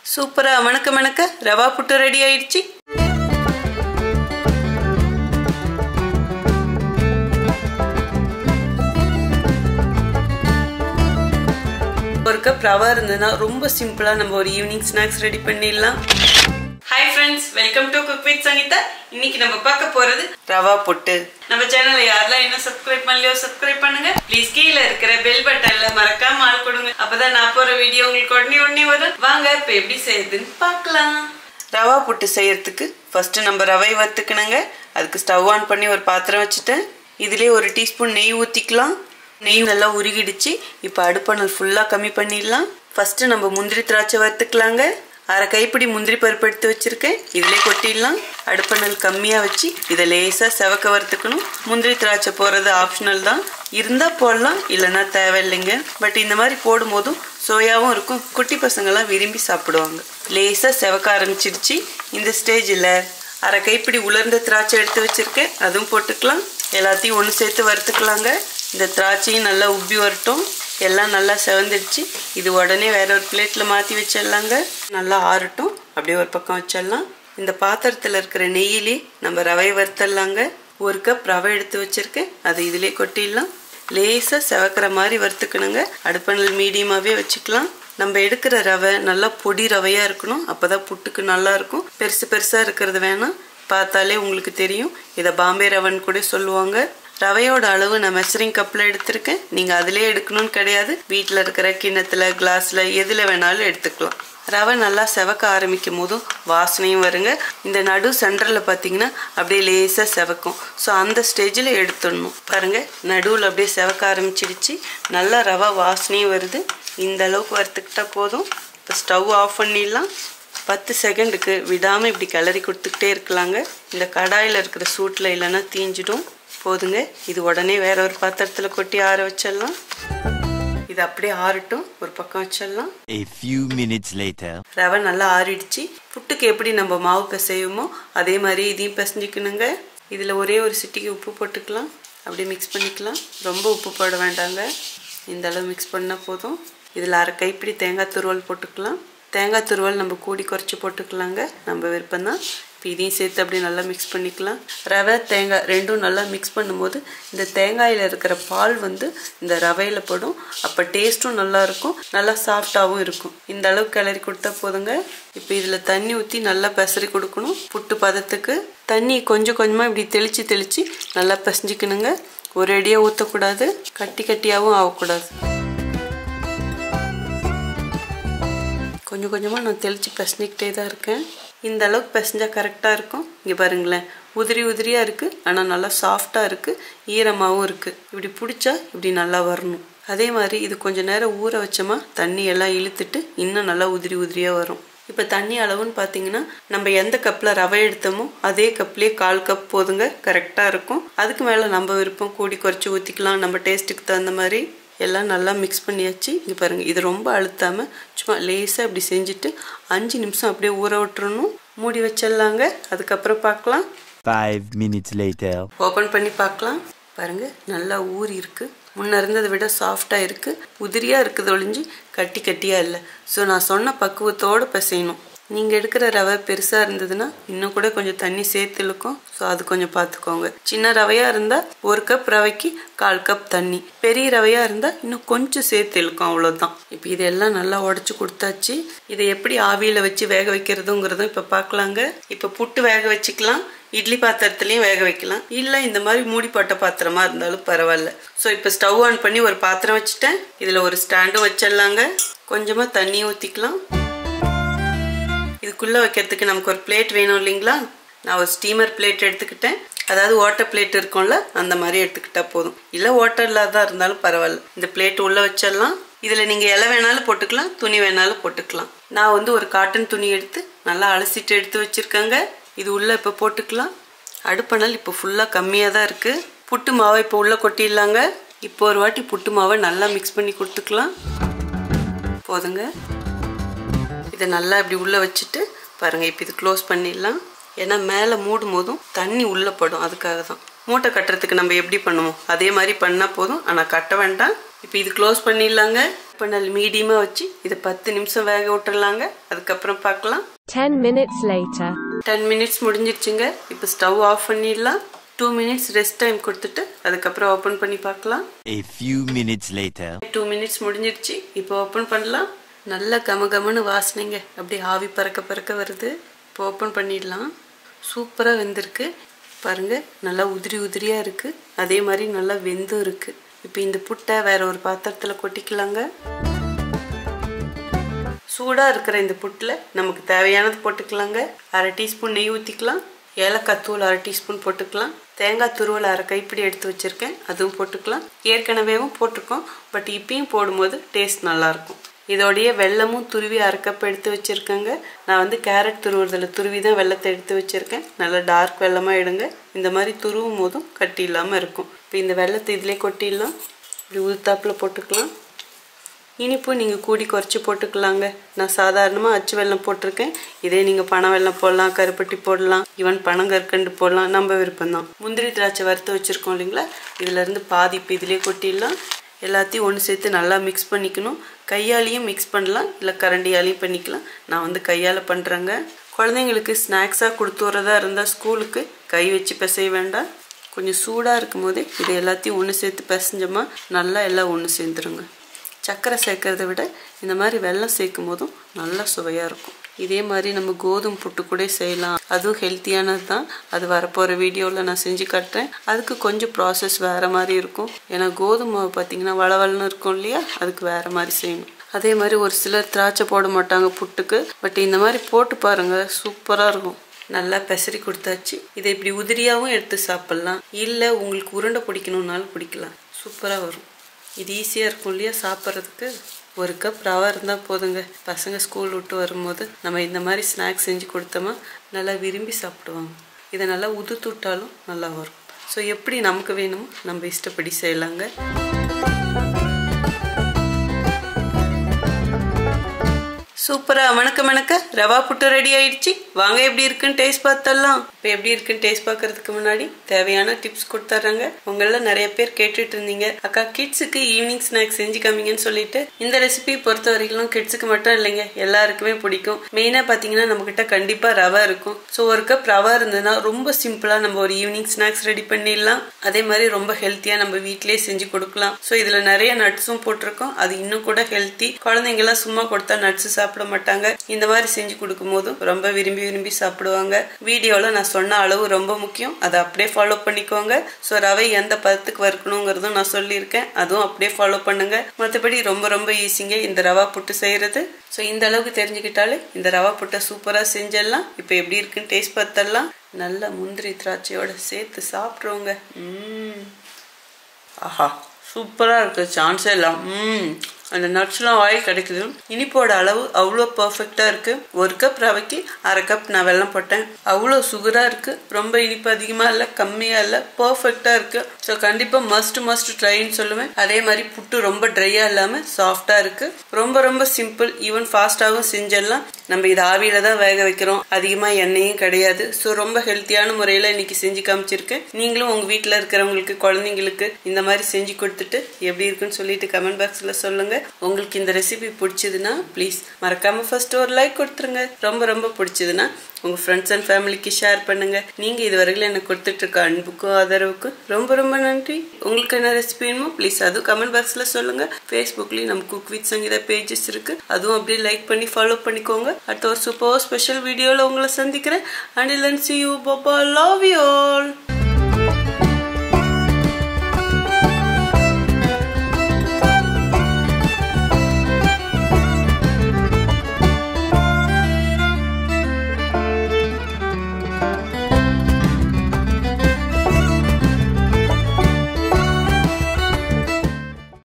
சூப்பரா மணக்க மணக்க ரவா புட்டு ரெடி ஆயிடுச்சு ஒரு கப் ரவா இருந்ததுன்னா ரொம்ப சிம்பிளா நம்ம ஒரு ஈவினிங் ஸ்நாக்ஸ் ரெடி பண்ணிடலாம் hi friends welcome to cook with Sangeetha இன்னைக்கு நம்ம பார்க்க போறது ரவா புட்டு நம்ம சேனலை யாரெல்லாம் இன்னும் சப்ஸ்கிரைப் பண்ணலையோ சப்ஸ்கிரைப் பண்ணுங்க ப்ளீஸ் கீழே இருக்கிற பெல் பட்டன்ல மறக்காம ஆள் கொடுங்க அப்பதான் நான் போற வீடியோ உங்களுக்கு உடனே உடனே வரும் வாங்க இப்ப எப்படி செய்யுதுன்னு பார்க்கலாம் ரவா புட்டு செய்யறதுக்கு ஃபர்ஸ்ட் நம்ம ரவை வறுத்துக்கணுங்க அதுக்கு ஸ்டவ் ஆன் பண்ணி ஒரு பாத்திரம் வச்சுட்டேன் இதுலேயே ஒரு டீஸ்பூன் நெய் ஊற்றிக்கலாம் நெய் நல்லா உருகிடுச்சு இப்போ அடுப்பணல் ஃபுல்லாக கம்மி பண்ணிடலாம் ஃபர்ஸ்ட் நம்ம முந்திரி திராட்சை வறுத்துக்கலாங்க அரை கைப்பிடி முந்திரி பருப்பு எடுத்து வச்சிருக்கேன் இதிலே கொட்டிடலாம் அடுப்பணல் கம்மியாக வச்சு இதை லேசாக செவக்க வறுத்துக்கணும் முந்திரி திராட்சை போடுறது ஆப்ஷனல் தான் இருந்தால் போடலாம் இல்லைன்னா தேவையில்லைங்க பட் இந்த மாதிரி போடும்போதும் சோயாவும் இருக்கும் குட்டி பசங்கள்லாம் விரும்பி சாப்பிடுவாங்க லேசாக செவக்க ஆரம்பிச்சிடுச்சு இந்த ஸ்டேஜில் அரை கைப்பிடி உலர்ந்த திராட்சை எடுத்து வச்சிருக்கேன் அதுவும் போட்டுக்கலாம் எல்லாத்தையும் ஒன்று சேர்த்து வறுத்துக்கலாங்க இந்த திராட்சையும் நல்லா உப்பி வரட்டும் எல்லாம் நல்லா செவந்துடுச்சு இது உடனே வேற ஒரு பிளேட்டில் மாற்றி வச்சிடலாங்க நல்லா ஆறட்டும் அப்படியே ஒரு பக்கம் வச்சிடலாம் இந்த பாத்திரத்தில் இருக்கிற நெய்யிலே நம்ம ரவை வறுத்தரலாங்க ஒரு கப் ரவை எடுத்து வச்சிருக்கேன் அதை இதிலே கொட்டிடலாம் லேசாக செவக்கிற மாதிரி வறுத்துக்கணுங்க அடுப்பணல் மீடியமாகவே வச்சுக்கலாம் நம்ம எடுக்கிற ரவை நல்லா பொடி ரவையாக இருக்கணும் அப்போ தான் புட்டுக்கு நல்லா இருக்கும் பெருசு பெருசாக இருக்கிறது வேணாம் பார்த்தாலே உங்களுக்கு தெரியும் இதை பாம்பே ரவன் கூட சொல்லுவாங்க ரவையோட அளவு நான் மெஷரிங் கப்பில் எடுத்திருக்கேன் நீங்கள் அதிலே எடுக்கணும்னு கிடையாது வீட்டில் இருக்கிற கிண்ணத்தில் கிளாஸில் எதில் வேணாலும் எடுத்துக்கலாம் ரவை நல்லா செவக்க ஆரம்பிக்கும் போதும் வாசனையும் வருங்க இந்த நடு சென்டரில் பார்த்தீங்கன்னா அப்படியே லேசாக செவக்கும் ஸோ அந்த ஸ்டேஜில் எடுத்துடணும் பாருங்கள் நடுவில் அப்படியே செவக்க ஆரம்பிச்சிடுச்சு நல்லா ரவை வாசனையும் வருது இந்த அளவுக்கு வறுத்துக்கிட்டா போதும் இப்போ ஸ்டவ் ஆஃப் பண்ணிடலாம் பத்து செகண்டுக்கு விடாமல் இப்படி கிளறி கொடுத்துக்கிட்டே இருக்கலாங்க இந்த கடாயில் இருக்கிற சூட்டில் இல்லைன்னா தீஞ்சிடும் போதுங்க இது உடனே வேற ஒரு பாத்திரத்தில் கொட்டி ஆற வச்சிடலாம் இது அப்படியே ஆறட்டும் ஒரு பக்கம் வச்சிடலாம் A few minutes later. ரவை நல்லா ஆறிடுச்சு புட்டுக்கு எப்படி நம்ம மாவு பிசையுமோ அதே மாதிரி இதையும் பிசைஞ்சிக்கணுங்க இதில் ஒரே ஒரு சிட்டிக்கு உப்பு போட்டுக்கலாம் அப்படியே மிக்ஸ் பண்ணிக்கலாம் ரொம்ப உப்பு போட வேண்டாங்க இந்த அளவு மிக்ஸ் பண்ணால் போதும் இதில் அரை கைப்பிடி தேங்காய் துருவல் போட்டுக்கலாம் தேங்காய் துருவல் நம்ம கூடி குறைச்சி போட்டுக்கலாங்க நம்ம விருப்பம் தான் இப்போ இதையும் சேர்த்து அப்படியே நல்லா மிக்ஸ் பண்ணிக்கலாம் ரவை தேங்காய் ரெண்டும் நல்லா மிக்ஸ் பண்ணும்போது இந்த தேங்காயில் இருக்கிற பால் வந்து இந்த ரவையில் படும் அப்போ டேஸ்ட்டும் நல்லா இருக்கும் நல்லா சாஃப்டாகவும் இருக்கும் இந்த அளவுக்கு கிளறி கொடுத்தா போதுங்க இப்போ இதில் தண்ணி ஊற்றி நல்லா பெசரி கொடுக்கணும் புட்டு பதத்துக்கு தண்ணி கொஞ்சம் கொஞ்சமாக இப்படி தெளித்து தெளித்து நல்லா பிசைஞ்சிக்கணுங்க ஒரு அடியாக ஊற்றக்கூடாது கட்டி கட்டியாகவும் ஆகக்கூடாது கொஞ்சம் கொஞ்சமாக நான் தெளித்து பிசைஞ்சிக்கிட்டே தான் இருக்கேன் இந்த அளவுக்கு பிசைஞ்சா கரெக்டாக இருக்கும் இங்கே பாருங்களேன் உதிரி உதிரியாக இருக்குது ஆனால் நல்லா சாஃப்டாக இருக்குது ஈரமாகவும் இருக்குது இப்படி பிடிச்சா இப்படி நல்லா வரணும் அதே மாதிரி இது கொஞ்சம் நேரம் ஊற வச்சோமா தண்ணி எல்லாம் இழுத்துட்டு இன்னும் நல்லா உதிரி உதிரியாக வரும் இப்போ தண்ணி அளவுன்னு பார்த்தீங்கன்னா நம்ம எந்த கப்பில் ரவை எடுத்தோமோ அதே கப்லேயே கால் கப் போதுங்க கரெக்டாக இருக்கும் அதுக்கு மேலே நம்ம விருப்பம் கூடி குறைச்சி ஊற்றிக்கலாம் நம்ம டேஸ்ட்டுக்கு தகுந்த மாதிரி எல்லாம் நல்லா மிக்ஸ் பண்ணியாச்சு இங்கே பாருங்கள் இது ரொம்ப அழுத்தாமல் சும்மா லேசாக இப்படி செஞ்சுட்டு அஞ்சு நிமிஷம் அப்படியே ஊற விட்டுறணும் மூடி வச்சிடலாங்க அதுக்கப்புறம் பார்க்கலாம் Five minutes later. ஓப்பன் பண்ணி பார்க்கலாம் பாருங்கள் நல்லா ஊறி இருக்குது முன்ன இருந்ததை விட சாஃப்டாக இருக்குது உதிரியாக இருக்குது ஒழிஞ்சு கட்டி கட்டியாக இல்லை ஸோ நான் சொன்ன பக்குவத்தோடு பிசையணும் நீங்கள் எடுக்கிற ரவை பெருசாக இருந்ததுன்னா இன்னும் கூட கொஞ்சம் தண்ணி சேர்த்து இழுக்கும் ஸோ அது கொஞ்சம் பார்த்துக்கோங்க சின்ன ரவையாக இருந்தால் ஒரு கப் ரவைக்கு கால் கப் தண்ணி பெரிய ரவையாக இருந்தால் இன்னும் கொஞ்சம் சேர்த்து இழுக்கும் அவ்வளோதான் இப்போ இதெல்லாம் நல்லா உடச்சி கொடுத்தாச்சு இதை எப்படி ஆவியில் வச்சு வேக வைக்கிறதுங்கிறதும் இப்போ பார்க்கலாங்க இப்போ புட்டு வேக வச்சுக்கலாம் இட்லி பாத்திரத்துலையும் வேக வைக்கலாம் இல்லை இந்த மாதிரி மூடி போட்ட பாத்திரமா இருந்தாலும் பரவாயில்ல ஸோ இப்போ ஸ்டவ் ஆன் பண்ணி ஒரு பாத்திரம் வச்சுட்டேன் இதில் ஒரு ஸ்டாண்டும் வச்சிடலாங்க கொஞ்சமாக தண்ணி ஊற்றிக்கலாம் இதுக்குள்ளே வைக்கிறதுக்கு நமக்கு ஒரு பிளேட் வேணும் இல்லைங்களா நான் ஒரு ஸ்டீமர் பிளேட் எடுத்துக்கிட்டேன் அதாவது வாட்டர் பிளேட் இருக்கும்ல அந்த மாதிரி எடுத்துக்கிட்டா போதும் இல்லை வாட்டர் இல்லாத இருந்தாலும் பரவாயில்ல இந்த பிளேட் உள்ளே வச்சிடலாம் இதில் நீங்கள் இலை வேணாலும் போட்டுக்கலாம் துணி வேணாலும் போட்டுக்கலாம் நான் வந்து ஒரு காட்டன் துணி எடுத்து நல்லா அலசிட்டு எடுத்து வச்சுருக்கேங்க இது உள்ளே இப்போ போட்டுக்கலாம் அடுப்பணல் இப்போ ஃபுல்லாக கம்மியாக தான் இருக்குது புட்டு மாவை இப்போ உள்ளே கொட்டிடலாங்க இப்போ ஒரு வாட்டி புட்டு மாவை நல்லா மிக்ஸ் பண்ணி கொடுத்துக்கலாம் போதுங்க இதை நல்லா இப்படி உள்ளே வச்சுட்டு பாருங்கள் இப்போ இது க்ளோஸ் பண்ணிடலாம் ஏன்னா மேலே மூடும் போதும் தண்ணி உள்ளே படும் அதுக்காக தான் மூட்டை கட்டுறதுக்கு நம்ம எப்படி பண்ணுவோம் அதே மாதிரி பண்ணால் போதும் ஆனால் கட்ட வேண்டாம் இப்போ இது க்ளோஸ் பண்ணிடலாங்க இப்போ நல்ல மீடியமாக வச்சு இதை பத்து நிமிஷம் வேக விட்டுறலாங்க அதுக்கப்புறம் பார்க்கலாம் 10 minutes later. டென் மினிட்ஸ் முடிஞ்சிருச்சுங்க இப்போ ஸ்டவ் ஆஃப் பண்ணிடலாம் டூ மினிட்ஸ் ரெஸ்ட் டைம் கொடுத்துட்டு அதுக்கப்புறம் ஓப்பன் பண்ணி பார்க்கலாம் A few minutes later. Two minutes முடிஞ்சிருச்சு இப்போ ஓப்பன் பண்ணலாம் நல்ல கம கமன்னு வாசனைங்க அப்படியே ஆவி பறக்க பறக்க வருது இப்போ ஓப்பன் பண்ணிடலாம் சூப்பராக வெந்திருக்கு பாருங்க நல்லா உதிரி உதிரியாக இருக்குது அதே மாதிரி நல்லா வெந்தும் இருக்குது இப்போ இந்த புட்டை வேற ஒரு பாத்திரத்தில் கொட்டிக்கலாங்க சூடாக இருக்கிற இந்த புட்டில் நமக்கு தேவையானது போட்டுக்கலாங்க அரை டீஸ்பூன் நெய் ஊற்றிக்கலாம் ஏலக்காய் தூள் அரை டீஸ்பூன் போட்டுக்கலாம் தேங்காய் துருவல் அரை கைப்பிடி எடுத்து வச்சுருக்கேன் அதுவும் போட்டுக்கலாம் ஏற்கனவேவும் போட்டிருக்கோம் பட் இப்பயும் போடும்போது டேஸ்ட் நல்லாயிருக்கும் இதோடைய வெல்லமும் துருவி அரை கப் எடுத்து வச்சுருக்கேங்க நான் வந்து கேரட் துருவுறதில் துருவி தான் வெள்ளத்தை எடுத்து வச்சுருக்கேன் நல்லா டார்க் வெள்ளமாக எடுங்க இந்த மாதிரி துருவும் போதும் கட்டி இல்லாமல் இருக்கும் இப்போ இந்த வெள்ளத்தை இதிலே கொட்டிடலாம் இப்படி உதுத்தாப்பில் போட்டுக்கலாம் இனிப்பு நீங்கள் கூடி குறைச்சி போட்டுக்கலாங்க நான் சாதாரணமாக அச்சு வெல்லம் போட்டிருக்கேன் இதே நீங்கள் பனை வெல்லம் போடலாம் கருப்பட்டி போடலாம் ஈவன் பனங்கற்கண்டு போடலாம் நம்ம விருப்பம்தான் முந்திரி திராட்சை வறுத்து வச்சுருக்கோம் இல்லைங்களா இதுலேருந்து பாதி இப்போ இதிலே கொட்டிடலாம் எல்லாத்தையும் ஒன்று சேர்த்து நல்லா மிக்ஸ் பண்ணிக்கணும் கையாலேயும் மிக்ஸ் பண்ணலாம் இல்லை கரண்டியாலையும் பண்ணிக்கலாம் நான் வந்து கையால் பண்ணுறேங்க குழந்தைங்களுக்கு ஸ்நாக்ஸாக கொடுத்து வரதா இருந்தால் ஸ்கூலுக்கு கை வச்சு பிசைய வேண்டாம் கொஞ்சம் சூடாக இருக்கும் போதே இது எல்லாத்தையும் ஒன்று சேர்த்து பிசைஞ்சோமா நல்லா எல்லாம் ஒன்று சேர்ந்துருங்க சர்க்கரை சேர்க்கறத விட இந்த மாதிரி வெல்லம் சேர்க்கும் போதும் நல்லா சுவையாக இருக்கும் இதே மாதிரி நம்ம கோதுமை புட்டு கூட செய்யலாம் அதுவும் ஹெல்த்தியானது தான் அது வரப்போகிற வீடியோவில் நான் செஞ்சு காட்டுறேன் அதுக்கு கொஞ்சம் ப்ராசஸ் வேறு மாதிரி இருக்கும் ஏன்னா கோதுமை மாவு பார்த்தீங்கன்னா வளவலன்னு இருக்கும் இல்லையா அதுக்கு வேறு மாதிரி செய்யணும் அதே மாதிரி ஒரு சிலர் திராட்சை போட மாட்டாங்க புட்டுக்கு பட் இந்த மாதிரி போட்டு பாருங்கள் சூப்பராக இருக்கும் நல்லா பெசரி கொடுத்தாச்சு இதை இப்படி உதிரியாகவும் எடுத்து சாப்பிட்லாம் இல்லை உங்களுக்கு உருண்டை பிடிக்கணுன்னாலும் பிடிக்கலாம் சூப்பராக வரும் இது ஈஸியாக இருக்கும் இல்லையா சாப்பிட்றதுக்கு ஒரு கப் ரவா இருந்தால் போதுங்க பசங்க ஸ்கூல் விட்டு வரும்போது நம்ம இந்த மாதிரி ஸ்நாக்ஸ் செஞ்சு கொடுத்தோமா நல்லா விரும்பி சாப்பிடுவாங்க இதை நல்லா உதுத்து விட்டாலும் நல்லா வரும் ஸோ எப்படி நமக்கு வேணுமோ நம்ம இஷ்டப்படி செய்யலாங்க சூப்பராக மணக்க மணக்க ரவா புட்டு ரெடி ஆயிடுச்சு வாங்க எப்படி இருக்குன்னு டேஸ்ட் பார்த்தலாம் இப்போ எப்படி இருக்குன்னு டேஸ்ட் பார்க்கறதுக்கு முன்னாடி தேவையான டிப்ஸ் கொடுத்துட்றாங்க உங்கள நிறைய பேர் கேட்டுட்டு இருந்தீங்க அக்கா கிட்ஸுக்கு ஈவினிங் ஸ்நாக்ஸ் செஞ்சு காமிங்கன்னு சொல்லிட்டு இந்த ரெசிபி பொறுத்த வரைக்கும் கிட்ஸுக்கு மட்டும் இல்லைங்க எல்லாருக்குமே பிடிக்கும் மெயினாக பார்த்தீங்கன்னா நம்மக்கிட்ட கண்டிப்பாக ரவா இருக்கும் ஸோ ஒரு கப் ரவா இருந்ததுன்னா ரொம்ப சிம்பிளாக நம்ம ஒரு ஈவினிங் ஸ்நாக்ஸ் ரெடி பண்ணிடலாம் அதே மாதிரி ரொம்ப ஹெல்த்தியாக நம்ம வீட்டிலேயே செஞ்சு கொடுக்கலாம் ஸோ இதில் நிறைய நட்ஸும் போட்டிருக்கோம் அது இன்னும் கூட ஹெல்த்தி குழந்தைங்கலாம் சும்மா கொடுத்தா நட்ஸ் சாப்பிட மாட்டாங்க இந்த மாதிரி செஞ்சு கொடுக்கும் போதும் ரொம்ப விரும்பி விரும்பி சாப்பிடுவாங்க வீடியோவில் நான் சொன்ன அளவு ரொம்ப முக்கியம் அதை அப்படியே ஃபாலோ பண்ணிக்கோங்க ஸோ ரவை எந்த பதத்துக்கு வறுக்கணுங்கிறதும் நான் சொல்லியிருக்கேன் அதுவும் அப்படியே ஃபாலோ பண்ணுங்க மற்றபடி ரொம்ப ரொம்ப ஈஸிங்க இந்த ரவா புட்டு செய்யறது ஸோ இந்த அளவுக்கு தெரிஞ்சுக்கிட்டாலே இந்த ரவா புட்டை சூப்பராக செஞ்சிடலாம் இப்போ எப்படி இருக்குன்னு டேஸ்ட் பார்த்தரலாம் நல்ல முந்திரி திராட்சையோட சேர்த்து சாப்பிட்ருவோங்க ம் ஆஹா சூப்பராக இருக்குது சான்ஸே இல்லை ம் அந்த நட்ஸ்லாம் வாய் கிடைக்குது இனிப்போட அளவு அவ்வளோ பர்ஃபெக்டாக இருக்குது ஒரு கப் ரவைக்கு அரை கப் நான் வெல்லம் போட்டேன் அவ்வளோ சுகராக இருக்குது ரொம்ப இனிப்பு அதிகமாக இல்லை கம்மியாக இல்லை பர்ஃபெக்டாக இருக்குது ஸோ கண்டிப்பாக மஸ்ட் மஸ்ட் ட்ரைன்னு சொல்லுவேன் அதே மாதிரி புட்டு ரொம்ப ட்ரையாக இல்லாமல் சாஃப்டாக இருக்குது ரொம்ப ரொம்ப சிம்பிள் ஈவன் ஃபாஸ்ட்டாகவும் செஞ்சிடலாம் நம்ம இது ஆவியில தான் வேக வைக்கிறோம் அதிகமாக எண்ணெயும் கிடையாது ஸோ ரொம்ப ஹெல்த்தியான முறையில் இன்னைக்கு செஞ்சு காமிச்சிருக்கேன் நீங்களும் உங்கள் வீட்டில் இருக்கிறவங்களுக்கு குழந்தைங்களுக்கு இந்த மாதிரி செஞ்சு கொடுத்துட்டு எப்படி இருக்குன்னு சொல்லிட்டு கமெண்ட் பாக்ஸில் சொல்லுங்க உங்களுக்கு இந்த ரெசிபி பிடிச்சதுன்னா ப்ளீஸ் மறக்காம ஃபர்ஸ்ட் ஒரு லைக் கொடுத்துருங்க ரொம்ப ரொம்ப பிடிச்சதுன்னா உங்கள் ஃப்ரெண்ட்ஸ் அண்ட் ஃபேமிலிக்கு ஷேர் பண்ணுங்க நீங்கள் இது வரைக்கும் எனக்கு கொடுத்துட்டு இருக்க அன்புக்கும் ஆதரவுக்கும் ரொம்ப ரொம்ப நன்றி உங்களுக்கு என்ன ரெசிபி வேணுமோ ப்ளீஸ் அதுவும் கமெண்ட் பாக்ஸில் சொல்லுங்க ஃபேஸ்புக்லேயும் நம்ம குக் வித் சங்கீதா பேஜஸ் இருக்கு அதுவும் அப்படியே லைக் பண்ணி ஃபாலோ பண்ணிக்கோங்க அடுத்த ஒரு சூப்பர் ஸ்பெஷல் வீடியோவில் உங்களை சந்திக்கிறேன் அண்ட் லன் சி யூ பாபா லவ் யூ ஆல்